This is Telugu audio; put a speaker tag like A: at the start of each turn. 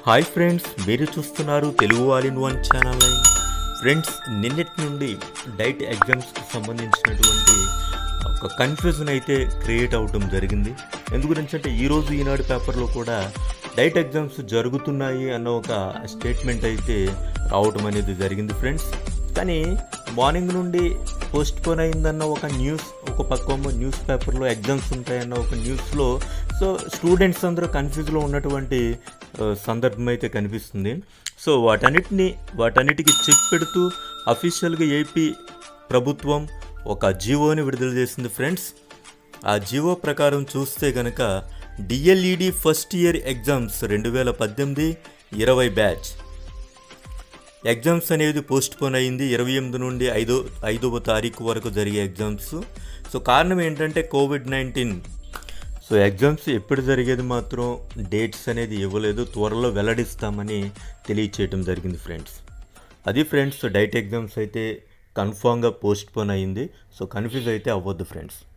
A: హాయ్ ఫ్రెండ్స్ మీరు చూస్తున్నారు Telugu all in one channel లైన్ ఫ్రెండ్స్ నిన్నటి నుండి డైట్ ఎగ్జామ్స్కి సంబంధించినటువంటి ఒక కన్ఫ్యూజన్ అయితే క్రియేట్ అవటం జరిగింది ఎందు గురించి అంటే ఈరోజు ఈనాడు పేపర్లో కూడా డైట్ ఎగ్జామ్స్ జరుగుతున్నాయి అన్న ఒక స్టేట్మెంట్ అయితే రావటం అనేది జరిగింది ఫ్రెండ్స్ కానీ మార్నింగ్ నుండి పోస్ట్ పోన్ అయిందన్న ఒక న్యూస్ ఒక పక్కేమో న్యూస్ పేపర్లో ఎగ్జామ్స్ ఉంటాయన్న ఒక న్యూస్లో సో స్టూడెంట్స్ అందరూ కన్ఫ్యూజ్లో ఉన్నటువంటి ఆ, సందర్భం అయితే కనిపిస్తుంది సో వాటన్నిటిని వాటన్నిటికీ చెక్ పెడుతూ అఫీషియల్గా ఏపీ ప్రభుత్వం ఒక జీవోని విడుదల చేసింది ఫ్రెండ్స్ ఆ జీవో ప్రకారం చూస్తే గనక డిఎల్ఈడి ఫస్ట్ ఇయర్ ఎగ్జామ్స్ రెండు వేల పద్దెనిమిది ఇరవై బ్యాచ్ ఎగ్జామ్స్ అనేది పోస్ట్ పోన్ అయింది ఇరవై ఎనిమిది నుండి ఐదో ఐదవ తారీఖు వరకు జరిగే ఎగ్జామ్స్ సో కారణం ఏంటంటే కోవిడ్ నైన్టీన్ సో ఎగ్జామ్స్ ఎప్పుడు జరిగేది మాత్రం డేట్స్ అనేది ఇవ్వలేదు త్వరలో వెల్లడిస్తామని తెలియచేయటం జరిగింది ఫ్రెండ్స్ అది ఫ్రెండ్స్ డైట్ ఎగ్జామ్స్ అయితే కన్ఫామ్గా పోస్ట్ పోన్ అయింది సో కన్ఫ్యూజ్ అయితే అవ్వద్దు ఫ్రెండ్స్